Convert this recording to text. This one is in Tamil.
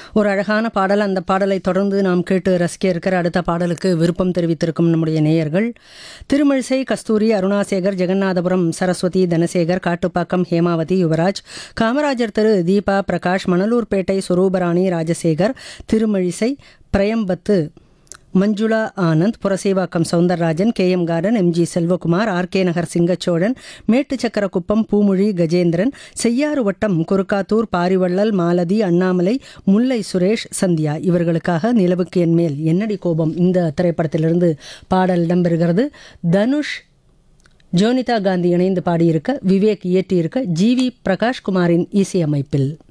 ஒரு அழகான பாடல் அந்த பாடலை தொடர்ந்து நாம் கேட்டு ரசிக்க இருக்கிற அடுத்த பாடலுக்கு விருப்பம் தெரிவித்திருக்கும் நம்முடைய நேயர்கள் Thirumazhisai Kasthuri Arunasekar Jeganathapuram Saraswathi Dhanasekar Kattupakkam Hemavathi Yuvaraj Kamarajar Thiru Deepa Prakash Manalurpettai Suruparani Rajasekar Thirumazhisai Prayambathu Manjula Anand Purasaivakkam Soundararajan K M garden MG Selvakumar R K Nagar Singachozhan Mettuchakkarakuppam Poomozhi Gajendran Cheyyar வட்டம் குறுக்காத்தூர் பாரிவள்ளல் மாலதி அண்ணாமலை முல்லை சுரேஷ் சந்தியா இவர்களுக்காக நிலவுக்கு என் மேல் என்னடி கோபம் இந்த திரைப்படத்திலிருந்து பாடல் இடம்பெறுகிறது தனுஷ் ஜோனிதா காந்தி இணைந்து பாடியிருக்க விவேக் இயற்றியிருக்க ஜி வி பிரகாஷ்குமாரின் இசையமைப்பில்